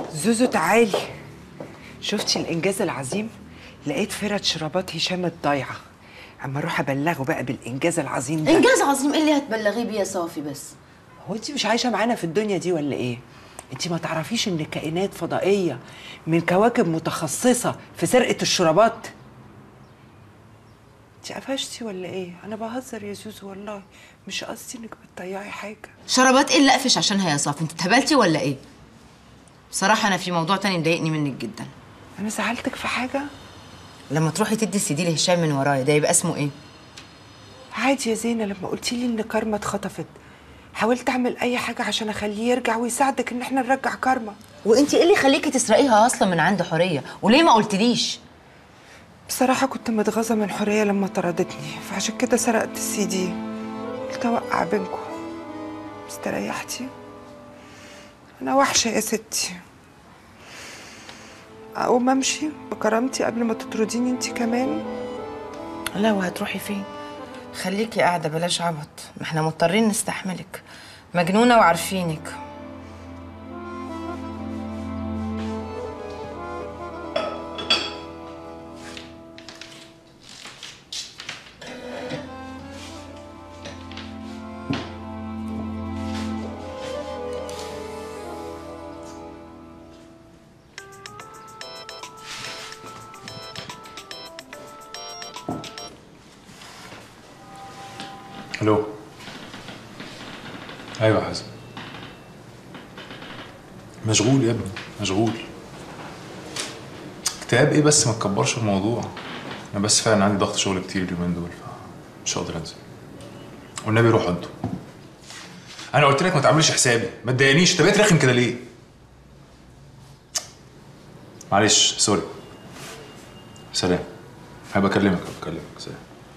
زوزو تعالي شفتي الانجاز العظيم لقيت فرد شرابات هشام الضايعه اما اروح ابلغه بقى بالانجاز العظيم ده انجاز عظيم ايه اللي هتبلغيه بيه يا صافي بس هو انت مش عايشه معانا في الدنيا دي ولا ايه انت ما تعرفيش ان كائنات فضائيه من كواكب متخصصه في سرقه الشرابات انت قفشتي ولا ايه انا بهزر يا زوزو والله مش قصدي انك بتضيعي حاجه شربات ايه اللي اقفش عشانها يا صافي انت اتهبلتي ولا ايه بصراحه انا في موضوع تاني مضايقني منك جدا انا زعلتك في حاجه لما تروحي تدي السي دي لهشام من ورايا ده يبقى اسمه ايه عادي يا زينة لما قلتي لي ان كارما اتخطفت حاولت اعمل اي حاجه عشان اخليه يرجع ويساعدك ان احنا نرجع كارما وانت ايه اللي يخليكي تسرقيها اصلا من عند حوريه وليه ما قلتليش بصراحه كنت متغاظه من حوريه لما طردتني فعشان كده سرقت السي دي قلت اوقع بينكم استريحتي انا وحشه يا ستي اقوم امشي بكرامتي قبل ما تطرديني انت كمان لا وهتروحي فين خليكي قاعده بلاش عبط ما احنا مضطرين نستحملك مجنونه وعارفينك الو ايوه يا حازم مشغول يا ابني مشغول اكتئاب ايه بس ما تكبرش الموضوع انا بس فعلا عندي ضغط شغل كتير اليومين دول مش هقدر انزل والنبي روح انتوا انا قلت لك ما تعملش حسابي ما تضايقنيش انت بقيت رخم كده ليه معلش سوري سلام هبقى اكلمك هبقى اكلمك سلام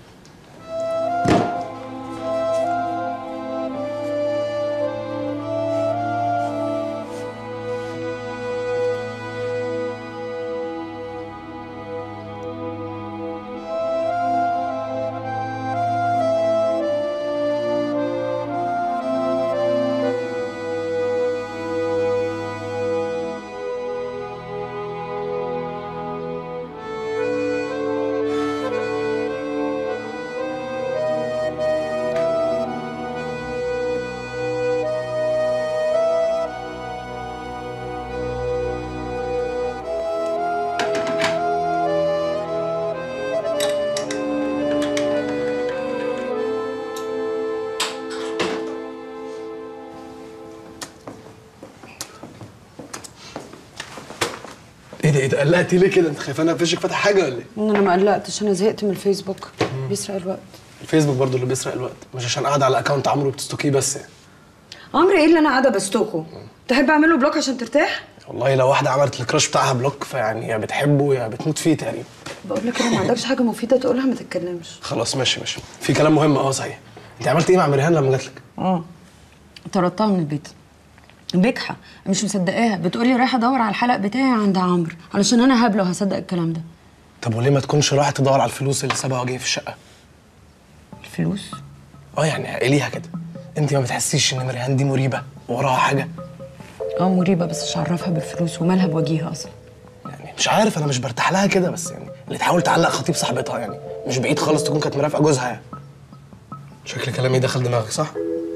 ايه ده ايه ده قلقتي ليه كده انت خايفه انا فيشك فاتح حاجه ولا ايه انا ما قلقتش انا زهقت من الفيسبوك بيسرق الوقت الفيسبوك برضو اللي بيسرق الوقت مش عشان قاعد على اكونت عمرو بتستوكيه بس يعني عمرو ايه اللي انا قاعده بستوكه تحب اعمل له بلوك عشان ترتاح والله لو واحده عملت الكراش بتاعها بلوك فيعني يا بتحبه يا بتموت فيه تقريبا بقول لك انا ما عندكش حاجه مفيده تقولها ما تتكلمش خلاص ماشي ماشي في كلام مهم اه صحيح انت عملت ايه مع مريهان لما جات لك اه طردتها من البيت بجحة مش مصدقاها بتقولي رايحه ادور على الحلق بتاعي عند عمرو علشان انا هبله وهصدق الكلام ده طب وليه ما تكونش رايحه تدور على الفلوس اللي سابها وجهي في الشقه الفلوس اه يعني عقليها كده انت ما بتحسيش ان مريهان دي مريبه وراها حاجه اه مريبه بس مش عرفها بالفلوس ومالها بوجيها اصلا يعني مش عارف انا مش برتاح لها كده بس يعني اللي تحاول تعلق خطيب صاحبتها يعني مش بعيد خالص تكون كانت مرافقه جوزها يعني شكل كلامي دخل دماغك صح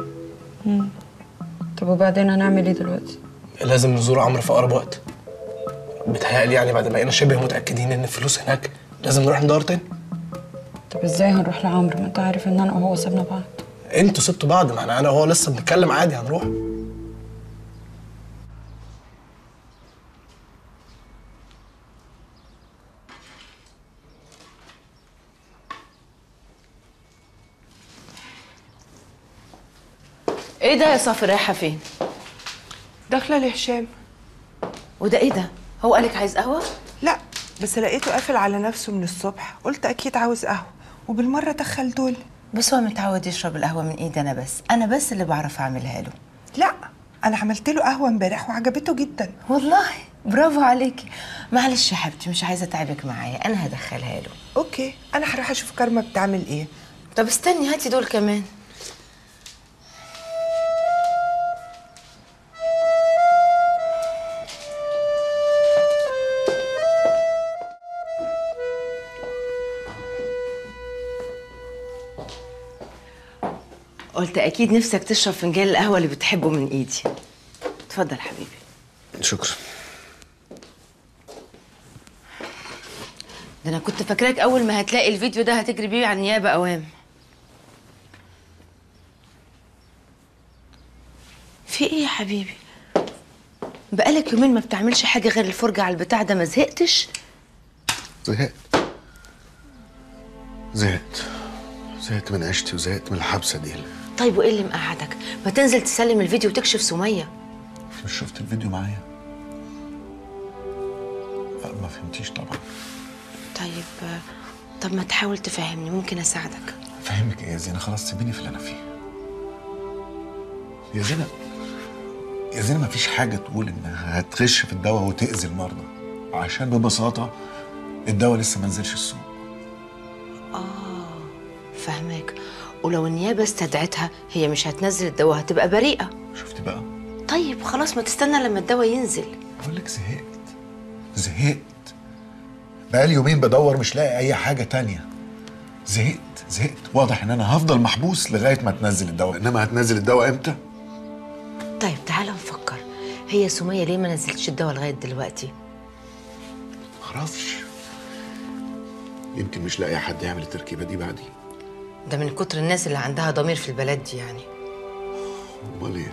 طب وبعدين هنعمل ايه دلوقتي لازم نزور عمرو في اقرب وقت بيتهيألي يعني بعد ما بقينا شبه متاكدين ان الفلوس هناك لازم نروح ندور تاني طب ازاي هنروح لعمرو ما انت عارف ان انا وهو سابنا بعض انتوا سبتوا بعض ما احنا انا وهو لسه بنتكلم عادي هنروح ايه ده يا صافي رايحه فين داخله لهشام وده ايه ده هو قالك عايز قهوه لا بس لقيته قافل على نفسه من الصبح قلت اكيد عاوز قهوه وبالمره دخل دول بس هو متعود يشرب القهوه من ايدي انا بس انا بس اللي بعرف اعملها له لا انا عملت له قهوه امبارح وعجبته جدا والله برافو عليكي معلش يا حبيبتي مش عايزه اتعبك معايا انا هدخلها له اوكي انا هروح اشوف كارما بتعمل ايه طب استني هاتي دول كمان قلت اكيد نفسك تشرب فنجان القهوه اللي بتحبه من ايدي اتفضل حبيبي شكرا ده انا كنت فاكراك اول ما هتلاقي الفيديو ده هتجري بيه على النيابه اوام في ايه يا حبيبي بقالك يومين ما بتعملش حاجه غير الفرجه على البتاع ده ما زهقتش زهقت زهقت زهقت من عيشتي وزهقت من الحبسه دي طيب وايه اللي مقعدك ما تنزل تسلم الفيديو وتكشف سميه مش شفت الفيديو معايا لا، ما فهمتيش طبعا طيب آه، طب ما تحاول تفهمني ممكن اساعدك فهمك ايه يا زينه خلاص سيبيني في اللي انا فيه يا زينه يا زينه ما فيش حاجه تقول انها هتغش في الدواء وتاذي المرضى عشان ببساطه الدواء لسه ما نزلش السوق فهماك ولو النيابه استدعتها هي مش هتنزل الدواء هتبقى بريئه شفتي بقى طيب خلاص ما تستنى لما الدواء ينزل بقول لك زهقت زهقت بقالي يومين بدور مش لاقي اي حاجه تانية زهقت زهقت واضح ان انا هفضل محبوس لغايه ما تنزل الدواء انما هتنزل الدواء امتى طيب تعالى نفكر هي سمية ليه ما نزلتش الدواء لغاية دلوقتي؟ معرفش يمكن مش لاقي حد يعمل التركيبه دي بعدي ده من كتر الناس اللي عندها ضمير في البلد دي يعني امال ايه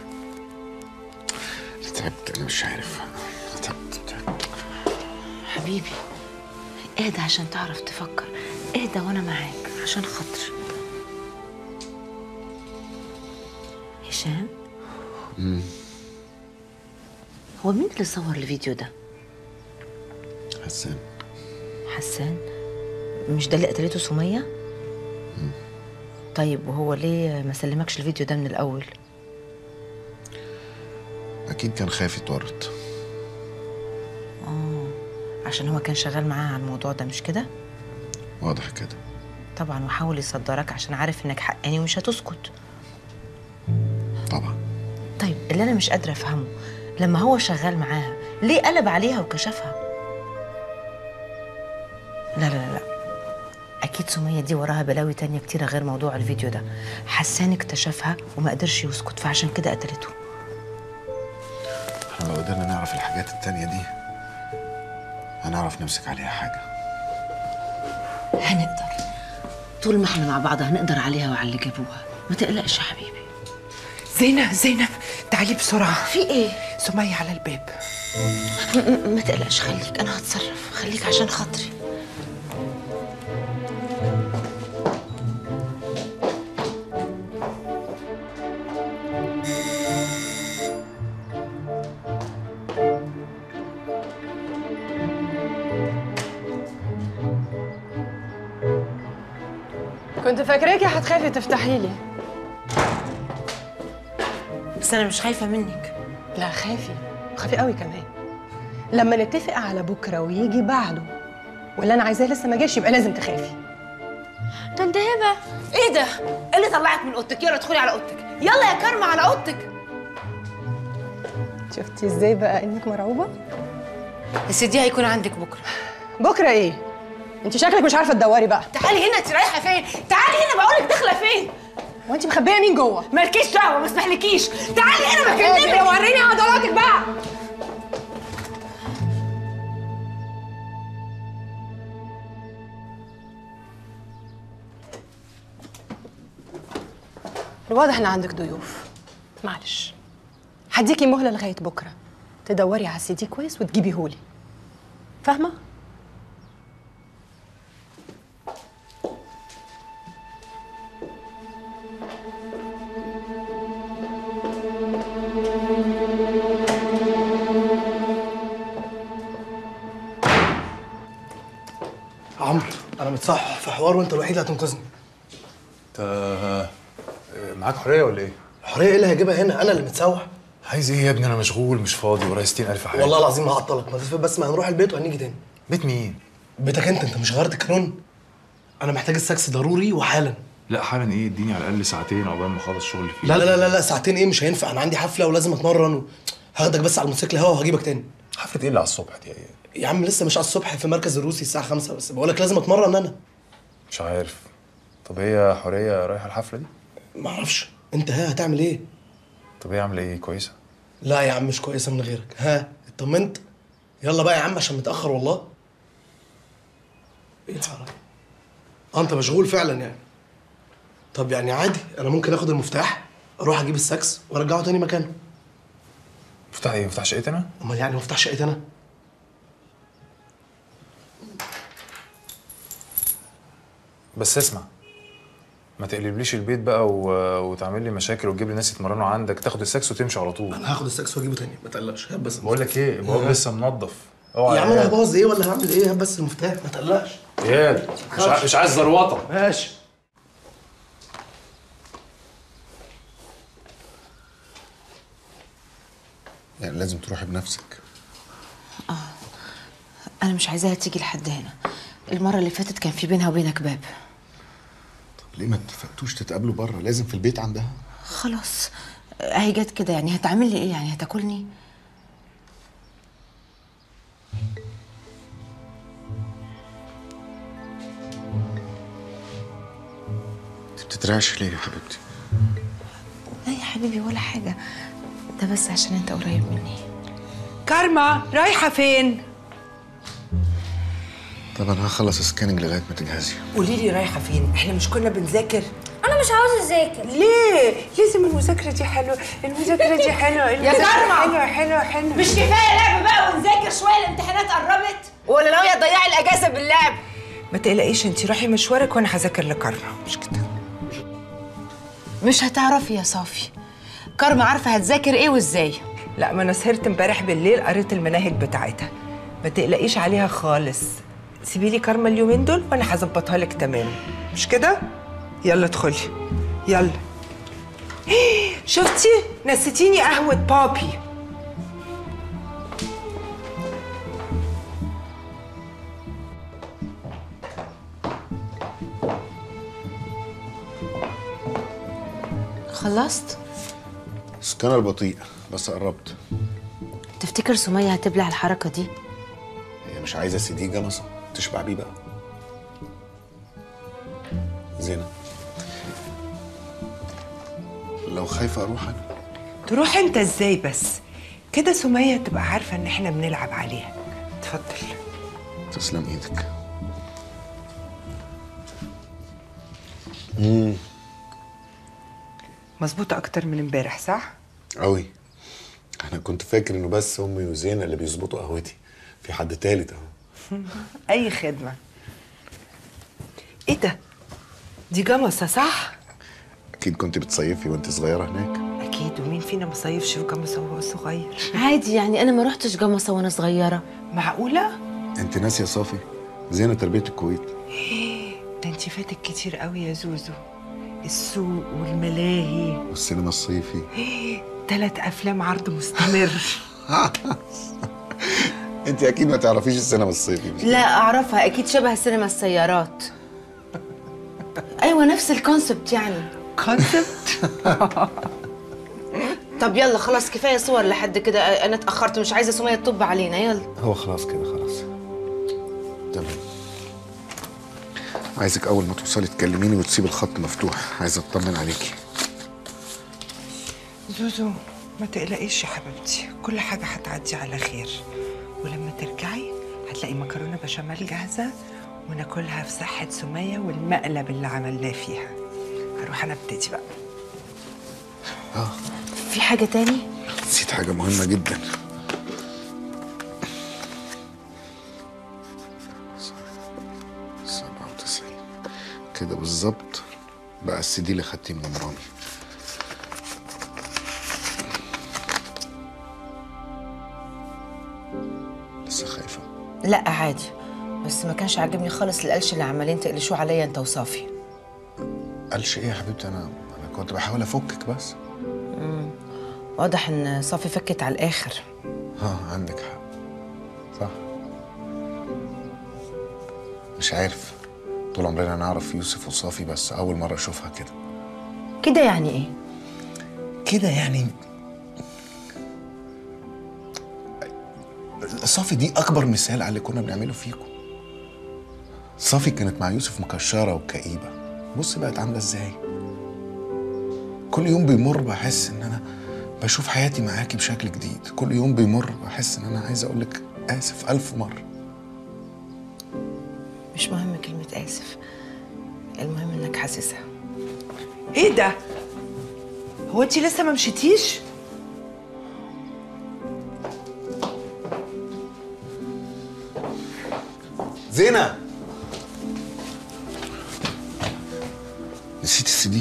تعبت انا مش عارف تعبت تعبت حبيبي اهدى عشان تعرف تفكر اهدى وانا معاك عشان خاطري هشام هو مين اللي صور الفيديو ده؟ حسان حسان مش ده اللي قتلته سمية؟ طيب وهو ليه ما سلمكش الفيديو ده من الأول؟ اكيد كان خايف يتورط عشان هو كان شغال معاها على الموضوع ده مش كده؟ واضح كده طبعا وحاول يصدرك عشان عارف انك حقاني ومش هتسكت طبعا طيب اللي انا مش قادره افهمه لما هو شغال معاها ليه قلب عليها وكشفها لا لا لا اكيد سميه دي وراها بلاوي تانية كتيره غير موضوع الفيديو ده حسان اكتشفها وما قدرش يسكت فعشان كده قتلته احنا لو قدرنا نعرف الحاجات التانية دي هنعرف نمسك عليها حاجة هنقدر طول ما احنا مع بعض هنقدر عليها وعلى اللي جابوها ما تقلقش يا حبيبي زينب زينب تعالي بسرعة في ايه سمية على الباب م- م- ما تقلقش خليك انا هتصرف خليك عشان خاطري كنت فاكراكي هتخافي تفتحي لي بس انا مش خايفه منك لا خافي خافي قوي كمان لما نتفق على بكره ويجي بعده واللي انا عايزاه لسه ما جاش يبقى لازم تخافي طنط هبه ايه ده؟ ايه اللي طلعك من اوضتك؟ يلا ادخلي على اوضتك يلا يا كرمه على اوضتك شفتي ازاي بقى انك مرعوبه بس دي هيكون عندك بكره بكره ايه انت شكلك مش عارفه تدوري بقى تعالي هنا انت رايحه فين؟ تعالي هنا بقولك داخله فين؟ وانت مخبيه مين جوه مالكيش دعوه ما اسمحلكيش تعالي هنا بكلمك وريني عضلاتك بقى الواضح ان عندك ضيوف معلش هديكي مهله لغايه بكره تدوري على السي دي كويس وتجيبيهولي فاهمه عمرو انا متصحح في حوار وانت الوحيد اللي هتنقذني انت معاك حريه ولا ايه؟ الحريه ايه اللي هيجيبها هنا انا اللي متسوح عايز ايه يا ابني انا مشغول مش فاضي ورايا 60000 حاجه والله العظيم ما هعطلك ما تسيب بس ما هنروح البيت وهنيجي تاني بيت مين؟ بيتك انت انت مش غيرت القانون انا محتاج السكس ضروري وحالا لا حالا ايه اديني على الاقل ساعتين عقبال ما اخلص الشغل اللي فيه لا لا لا لا ساعتين ايه مش هينفع انا عندي حفله ولازم اتمرن و... هاخدك بس على الموتوسيكل هوا وهجيبك تاني حفله ايه اللي على الصبح دي ايه؟ يا عم لسه مش على الصبح في مركز الروسي الساعه 5 بس بقول لك لازم اتمرن انا مش عارف طب هي حوريه رايحه الحفله دي؟ ما اعرفش انت ها هتعمل ايه طب ايه عامله ايه كويسه لا يا عم مش كويسه من غيرك ها اطمنت يلا بقى يا عم عشان متاخر والله ايه الحرام اه انت مشغول فعلا يعني طب يعني عادي انا ممكن اخد المفتاح اروح اجيب السكس وارجعه تاني مكانه مفتاح ايه مفتاح شقتي انا امال يعني مفتاح شقتي انا بس اسمع ما تقلبليش البيت بقى و... وتعمل لي مشاكل وتجيب لي ناس يتمرنوا عندك تاخد السكس وتمشي على طول انا هاخد السكس واجيبه تاني ما تقلقش هات بس بقول لك ايه البواب لسه منضف يا اوعى عم انا هبوظ ايه ولا هعمل ايه هات بس المفتاح ما تقلقش اياد مش, ع... مش عايز زروطه ماشي يعني لازم تروحي بنفسك انا مش عايزاها تيجي لحد هنا المره اللي فاتت كان في بينها وبينك باب طب ليه ما اتفقتوش تتقابلوا بره لازم في البيت عندها خلاص اهي جت كده يعني هتعمل لي ايه يعني هتاكلني انت بتترعش ليه يا حبيبتي لا يا حبيبي ولا حاجه ده بس عشان انت قريب مني كارما رايحه فين طب انا هخلص سكاننج لغايه ما تجهزي قولي لي رايحه فين احنا مش كنا بنذاكر انا مش عاوزه اذاكر ليه لازم المذاكره دي حلوه المذاكره دي حلوه يا كارما! حلوه حلوه حلوه مش كفايه لعب بقى ونذاكر شويه الامتحانات قربت ولا ناويه تضيعي الاجازه باللعب ما تقلقيش انت روحي مشوارك وانا هذاكر لكارما مش كده مش هتعرفي يا صافي كارما عارفه هتذاكر ايه وازاي لا ما انا سهرت امبارح بالليل قريت المناهج بتاعتها ما تقلقيش عليها خالص سيبي لي كارما اليومين دول وانا هظبطها لك تمام مش كده يلا ادخلي يلا شفتي نسيتيني قهوه بابي خلصت سكانر بطيء بس قربت تفتكر سميه هتبلع الحركه دي هي مش عايزه سي دي جمصه تشبع بيه بقى زينة لو خايفة أروح أنا تروح انت ازاي بس كده سميه تبقى عارفه ان احنا بنلعب عليها اتفضل تسلم إيدك مظبوطه اكتر من امبارح صح أوي أنا كنت فاكر إنه بس أمي وزينة اللي بيظبطوا قهوتي في حد تالت أهو اي خدمه ايه ده دي جمصه صح أكيد كنت بتصيفي وأنت صغيرة هناك اكيد ومين فينا ما صيفش في جمصه وهو صغير عادي يعني انا ما رحتش جمصه وانا صغيره معقوله أنت ناسية صافي زينة تربية الكويت ده انت فاتك كتير قوي يا زوزو السوق والملاهي والسينما الصيفي ثلاث افلام عرض مستمر أنت أكيد ما تعرفيش السينما الصيفي مش لا اعرفها اكيد شبه سينما السيارات ايوه نفس الكونسبت يعني كونسبت طب يلا خلاص كفايه صور لحد كده انا اتاخرت مش عايزه سميه تطب علينا يلا هو خلاص كده خلاص تمام عايزك أول ما توصلي تكلميني وتسيب الخط مفتوح عايز أطمن عليكي زوزو ما تقلقيش يا حبيبتي كل حاجة هتعدي على خير ولما ترجعي هتلاقي مكرونة بشاميل جاهزة وناكلها في صحة سمية والمقلب اللي عملناه فيها هروح أنا ابتدي بقى في حاجه تاني نسيت حاجة مهمة جدا سبعة وتسعين كده بالظبط بقى السي دي اللي خدتيه من مرامي لسه خايفة لا عادي بس ما كانش عاجبني خالص القلش اللي عمالين تقلشوه عليا انت وصافي قالش ايه يا حبيبتي انا انا كنت بحاول افكك بس واضح ان صافي فكت على الاخر اه عندك حق صح مش عارف طول عمرنا نعرف يوسف وصافي بس اول مرة اشوفها كده كده يعني ايه كده يعني صافي دي اكبر مثال على اللي كنا بنعمله فيكم صافي كانت مع يوسف مكشره وكئيبه بص بقت عامله ازاي كل يوم بيمر بحس ان انا بشوف حياتي معاكي بشكل جديد كل يوم بيمر بحس ان انا عايز اقول لك اسف الف مره مش مهم كلمة آسف المهم إنك حاسسها ايه ده هو انت لسه ما مشيتيش زينة نسيت السي دي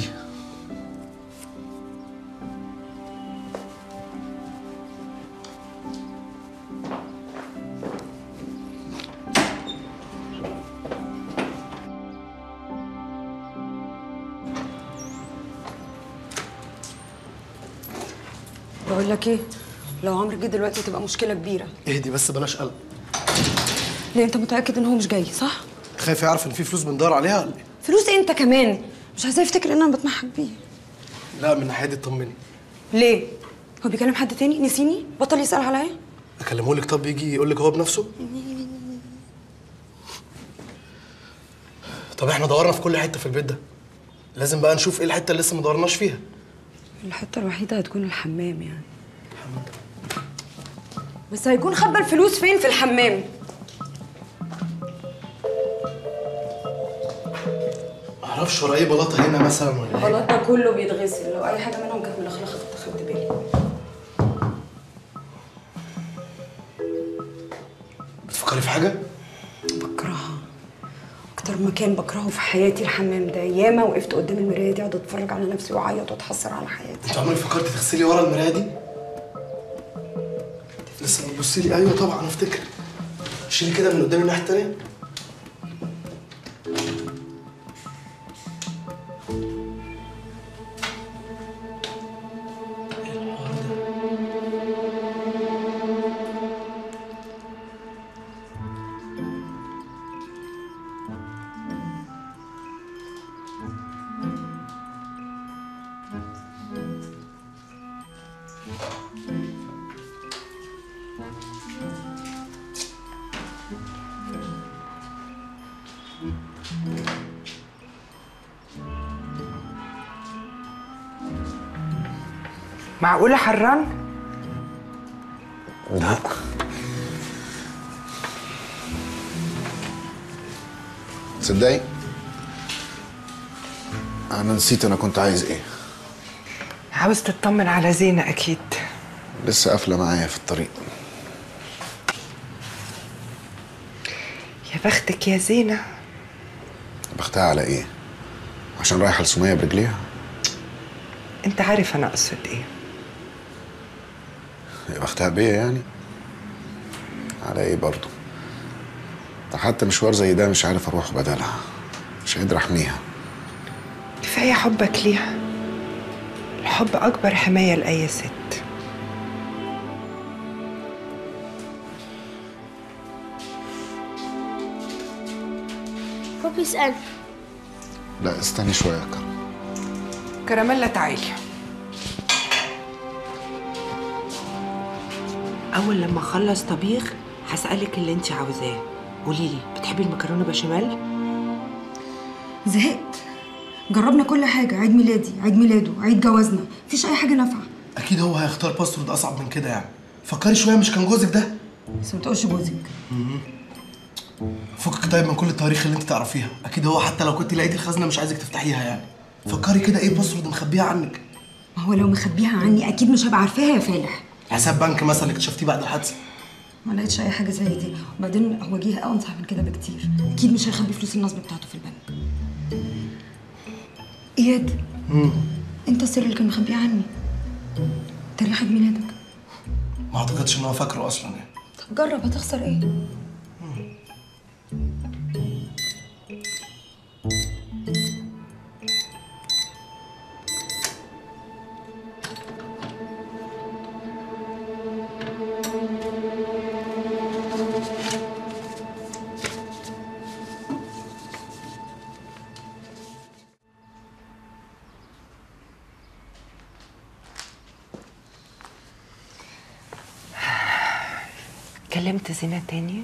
بقول لك ايه لو عمرو جه دلوقتي تبقى مشكله كبيره اهدي بس بلاش قلق ليه انت متاكد ان هو مش جاي صح خايف يعرف ان في فلوس بندور عليها ولا ايه؟ فلوس إيه انت كمان مش عايزاه يفتكر ان انا بتمحك بيه لا من الناحيه دي اطمني ليه هو بيكلم حد تاني نسيني بطل يسال عليا اكلمه لك طب يجي يقول لك هو بنفسه طب احنا دورنا في كل حته في البيت ده لازم بقى نشوف ايه الحته اللي لسه ما دورناش فيها الحته الوحيده هتكون الحمام يعني بس هيكون خبى الفلوس فين في الحمام معرفش ورا ايه بلاطه هنا مثلا ولا ايه الغلط ده كله بيتغسل لو اي حاجه منهم كانت ملخلخه كنت خدت بالي بتفكري في حاجه بكرهها اكتر مكان بكرهه في حياتي الحمام ده ياما وقفت قدام المرايه دي اقعد اتفرج على نفسي واعيط واتحسر على حياتي انت عمرك فكرتي تغسلي ورا المرايه دي لسه بتبصي لي ايوه طبعا افتكر شيلي كده من قدام الناحيه التانيه معقوله حران لا تصدقي انا نسيت انا كنت عايز ايه عاوز تطمن على زينه اكيد لسه قافله معايا في الطريق يا بختك يا زينه بختها على ايه عشان رايحه لسميه برجليها انت عارف انا اقصد ايه يا بختها بيا يعني على ايه برضو ده حتى مشوار زي ده مش عارف اروح بدلها مش قادر احميها كفايه حبك ليها الحب اكبر حمايه لاي ست بابي اسأل لا استني شويه يا كرم كراميلا تعالي اول لما اخلص طبيخ هسالك اللي انت عاوزاه قولي لي بتحبي المكرونه بشاميل زهقت جربنا كل حاجه عيد ميلادي عيد ميلاده عيد جوازنا مفيش اي حاجه نافعه اكيد هو هيختار باسورد اصعب من كده يعني فكري شويه مش كان جوزك ده بس ما تقولش جوزك فكك طيب من كل التواريخ اللي انت تعرفيها اكيد هو حتى لو كنت لقيتي الخزنه مش عايزك تفتحيها يعني فكري كده ايه باسورد مخبيها عنك ما هو لو مخبيها عني اكيد مش هبقى عارفاها يا فالح حساب بنك مثلا اللي اكتشفتيه بعد الحادثه ما لقيتش اي حاجه زي دي وبعدين هو جه انصح من كده بكتير اكيد مش هيخبي فلوس النصب بتاعته في البنك اياد انت السر اللي كان مخبيه عني تاريخ عيد ميلادك ما اعتقدش ان هو فاكره اصلا يعني طب جرب هتخسر ايه كلمت زينة تاني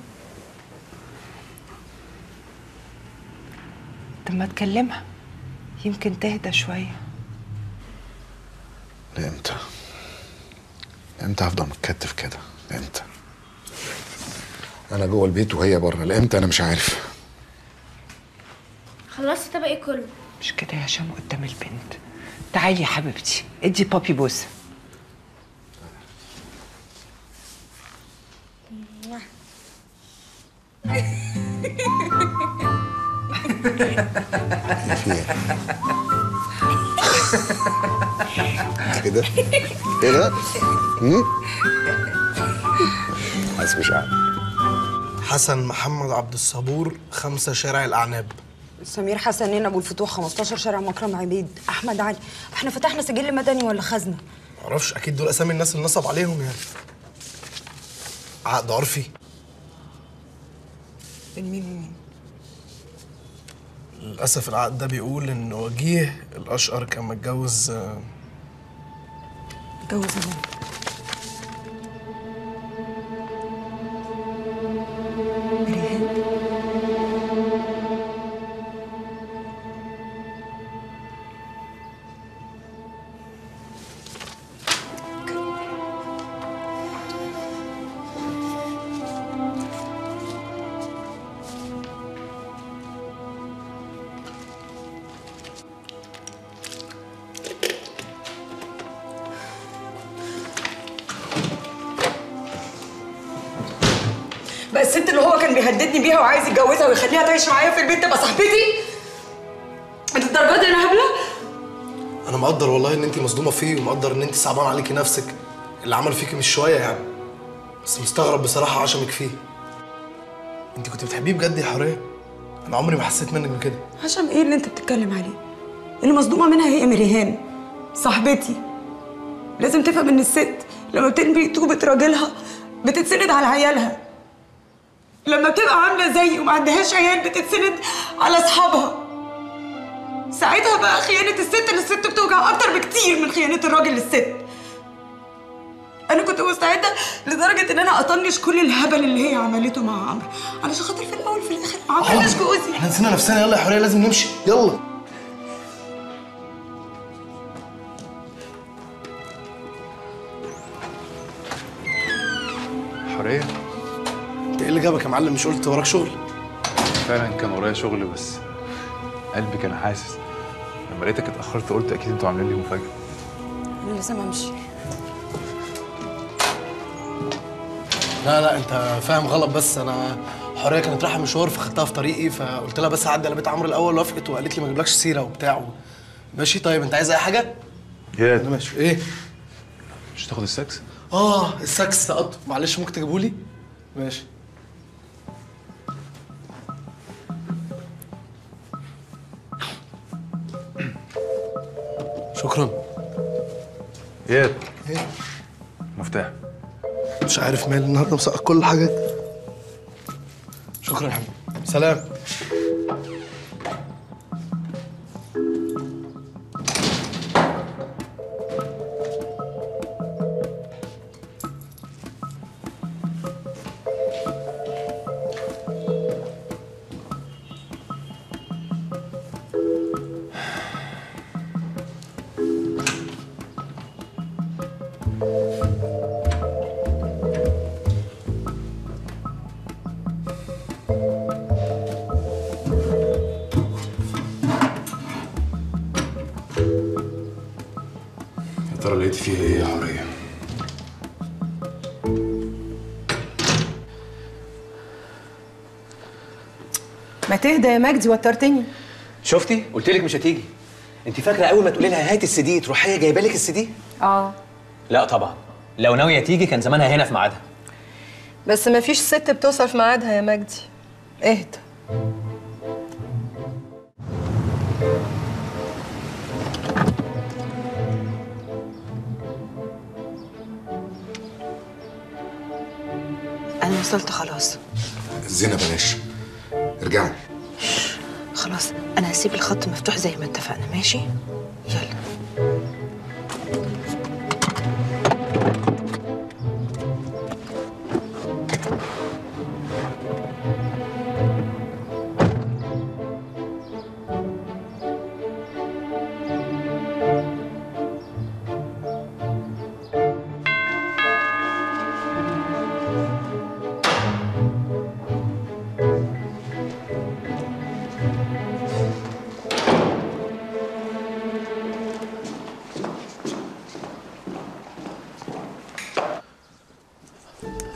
طب ما تكلمها يمكن تهدى شوية لامتى لامتى هفضل متكتف كده لامتى انا جوه البيت وهي بره لامتى انا مش عارف خلصت طبقي كله مش كده يا هشام قدام البنت تعالي يا حبيبتي ادي بابي بوسه في ايه كده كده هم؟ حاسس مش عارف حسن محمد عبد الصبور خمسة شارع الأعناب سمير حسنين ابو الفتوح 15 شارع مكرم عبيد احمد علي احنا فتحنا سجل مدني ولا خزنه معرفش أكيد دول أسامي الناس اللي نصب عليهم يعني عقد عرفي بين مين ومين للأسف العقد ده بيقول إن وجيه الأشقر كان متجوز آه، اتجوز ابوه ريهان بقى الست اللي هو كان بيهددني بيها وعايز يتجوزها ويخليها تعيش معايا في البيت تبقى صاحبتي الدرجات دي انا هبله أنا مقدر والله إن أنت مصدومة فيه ومقدر إن أنت صعبان عليكي نفسك اللي عمل فيكي مش شوية يعني بس مستغرب بصراحة عشمك فيه أنت كنت بتحبيه بجد يا حورية أنا عمري ما حسيت منك بكده عشان ايه اللي انت بتتكلم عليه اللي مصدومه منها هي مريهان صاحبتي لازم تفهم ان الست لما بتنبي طوبة راجلها بتتسند على عيالها لما بتبقى عامله زيي وما عندهاش عيال بتتسند على اصحابها ساعتها بقى خيانه الست للست بتوجع اكتر بكتير من خيانه الراجل للست انا كنت مستعده لدرجه ان انا اطنش كل الهبل اللي هي عملته مع عمرو علشان خاطر في الاول وفي الاخر عمرو مش جوزي احنا نسينا نفسنا يلا يا حورية لازم نمشي يلا حوريه انت ايه اللي جابك يا معلم مش قلت وراك شغل فعلا كان ورايا شغل بس قلبي كان حاسس لما لقيتك اتاخرت قلت اكيد انتوا عاملين لي مفاجاه انا لازم امشي لا لا انت فاهم غلط بس انا حوريه كانت رايحه مشوار فخدتها في طريقي فقلت لها بس اعدي على بيت عمرو الاول وافقت وقالت لي ما اجيبلكش سيره وبتاع ماشي طيب انت عايز اي حاجه؟ يا انا ماشي ايه؟ مش تاخد السكس اه السكس سقط معلش ممكن تجيبهولي؟ ماشي شكرا يا ايه؟ مفتاح مش عارف مالي النهارده مسقط كل الحاجات شكرا يا حبيبي سلام يا ترى لقيت فيها ايه يا حوريه ما تهدى يا مجدي وترتني شفتي قلت لك مش هتيجي انت فاكره اول ما تقولي لها هات السي دي تروح هي جايبه لك السي دي اه لا طبعا لو ناويه تيجي كان زمانها هنا في ميعادها بس ما فيش ست بتوصل في ميعادها يا مجدي اهدى انا وصلت خلاص زينة بلاش ارجعي خلاص انا هسيب الخط مفتوح زي ما اتفقنا ماشي يلا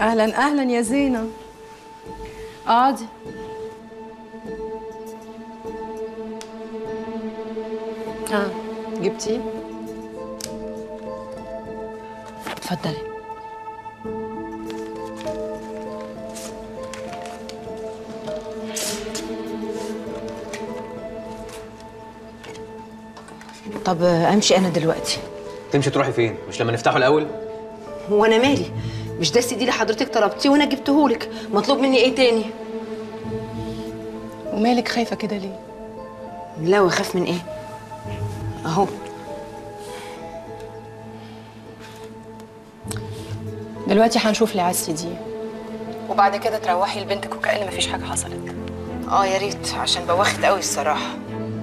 اهلا اهلا يا زينه اقعدي ها جبتيه اتفضلي طب امشي انا دلوقتي تمشي تروحي فين مش لما نفتحه الاول هو انا مالي مش ده السي دي اللي حضرتك طلبتيه وانا جبتهولك مطلوب مني ايه تاني ومالك خايفه كده ليه لا واخاف من ايه اهو دلوقتي هنشوف لي على السي دي وبعد كده تروحي لبنتك وكأن مفيش حاجه حصلت اه يا ريت عشان بواخد قوي الصراحه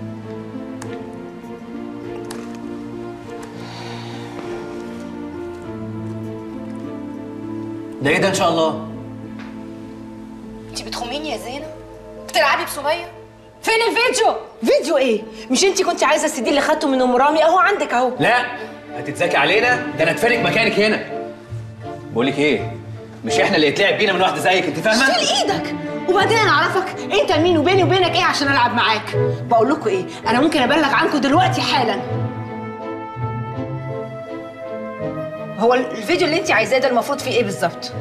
ده ايه ده ان شاء الله انت بتخميني يا زينه بتلعبي بسميه فين الفيديو فيديو ايه مش انت كنت عايزه السي دي اللي خدته من ام رامي اهو عندك اهو لا هتتذاكي علينا ده انا اتفرق مكانك هنا بقول لك ايه مش احنا اللي يتلعب بينا من واحده زيك انت فاهمه شيل ايدك وبعدين انا اعرفك انت مين وبيني وبينك ايه عشان العب معاك بقول لكم ايه انا ممكن ابلغ عنكم دلوقتي حالا هو الفيديو اللي انت عايزاه ده المفروض فيه ايه بالظبط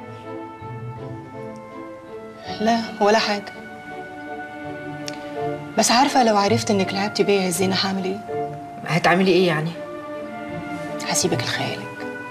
لا ولا حاجه بس عارفه لو عرفت انك لعبتي بيا يا زينه هعمل ايه هتعملي ايه يعني هسيبك لخيالك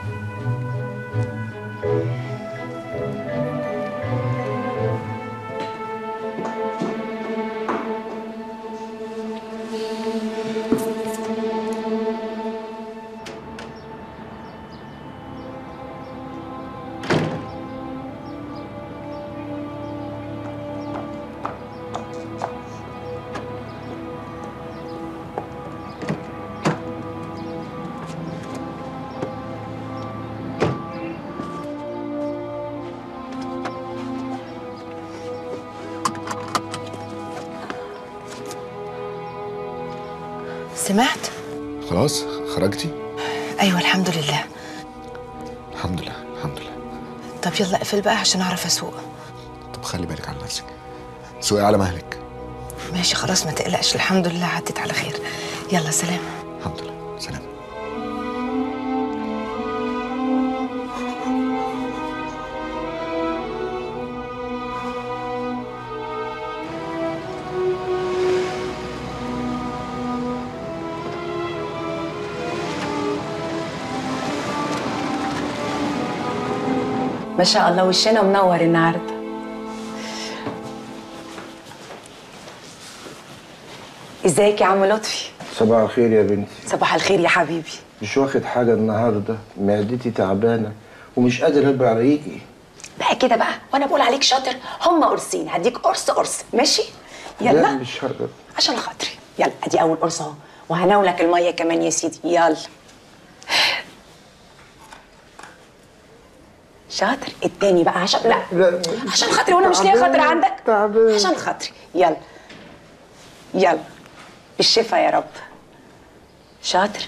سمعت خلاص خرجتي ايوه الحمد لله الحمد لله الحمد لله طب يلا اقفل بقى عشان اعرف اسوق طب خلي بالك على نفسك سوقي على مهلك ماشي خلاص ما تقلقش الحمد لله عدت على خير يلا سلام الحمد لله سلام ما شاء الله وشنا منور النهارده ازيك يا عم لطفي صباح الخير يا بنتي صباح الخير يا حبيبي مش واخد حاجة النهاردة معدتي تعبانة ومش قادر ابلع ريقي بقى كده بقى وانا بقول عليك شاطر هم قرصين هديك قرص قرص ماشي لا يلا مش هقدر عشان خاطري يلا ادي اول قرص اهو وهناولك الميه كمان يا سيدي يلا شاطر التاني بقى عشان لا لا عشان خاطري وانا مش ليا خاطر تعبان، عندك تعبان. عشان خاطري يلا يلا بالشفا يا رب شاطر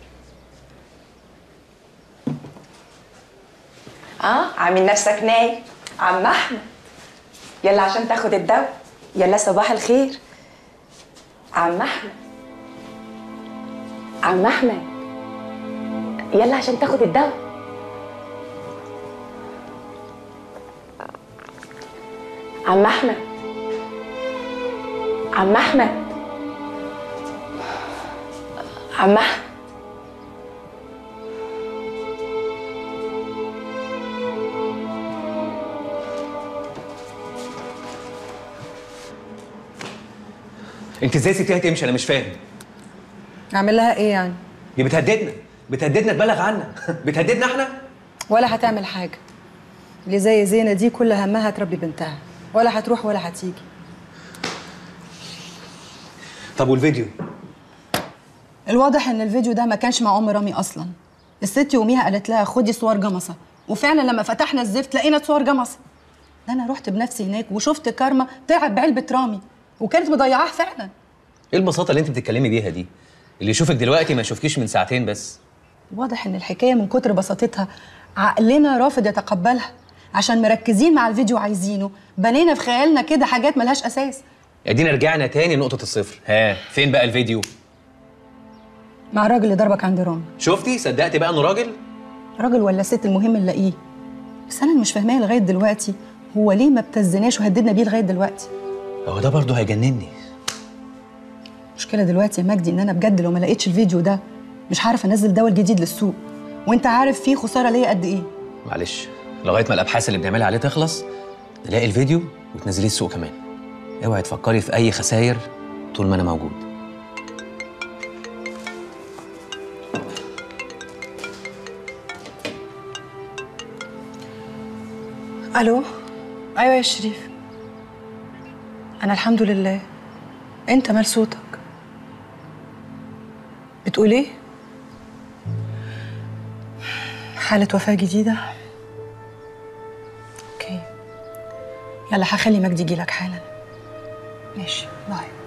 اه عامل نفسك نايم عم احمد يلا عشان تاخد الدواء يلا صباح الخير عم احمد عم احمد يلا عشان تاخد الدواء عم احمد عم احمد عم احمد انت ازاي سبتيها تمشي انا مش فاهم اعمل لها ايه يعني دي بتهددنا بتهددنا تبلغ عنا بتهددنا احنا ولا هتعمل حاجه اللي زي زينه دي كل همها تربي بنتها ولا هتروح ولا هتيجي طب والفيديو الواضح ان الفيديو ده ما كانش مع ام رامي اصلا الست يوميها قالت لها خدي صور جمصه وفعلا لما فتحنا الزفت لقينا صور جمصه ده انا رحت بنفسي هناك وشفت كارما طلعت بعلبه رامي وكانت مضيعاه فعلا ايه البساطه اللي انت بتتكلمي بيها دي اللي يشوفك دلوقتي ما يشوفكيش من ساعتين بس واضح ان الحكايه من كتر بساطتها عقلنا رافض يتقبلها عشان مركزين مع الفيديو عايزينه بنينا في خيالنا كده حاجات ملهاش اساس ادينا رجعنا تاني لنقطه الصفر ها فين بقى الفيديو مع الراجل اللي ضربك عند رامي شفتي صدقتي بقى انه راجل راجل ولا ست المهم نلاقيه بس انا اللي مش فاهماه لغايه دلوقتي هو ليه ما ابتزناش وهددنا بيه لغايه دلوقتي هو ده برضه هيجنني المشكله دلوقتي يا مجدي ان انا بجد لو ما لقيتش الفيديو ده مش هعرف انزل دواء الجديد للسوق وانت عارف فيه خساره ليا قد ايه معلش لغايه ما الابحاث اللي بنعملها عليه تخلص نلاقي الفيديو وتنزليه السوق كمان اوعي تفكري في اي خساير طول ما انا موجود الو ايوه يا شريف انا الحمد لله انت مال صوتك بتقول ايه حالة وفاة جديدة اوكي يلا هخلي مجدي يجيلك حالا ماشي باي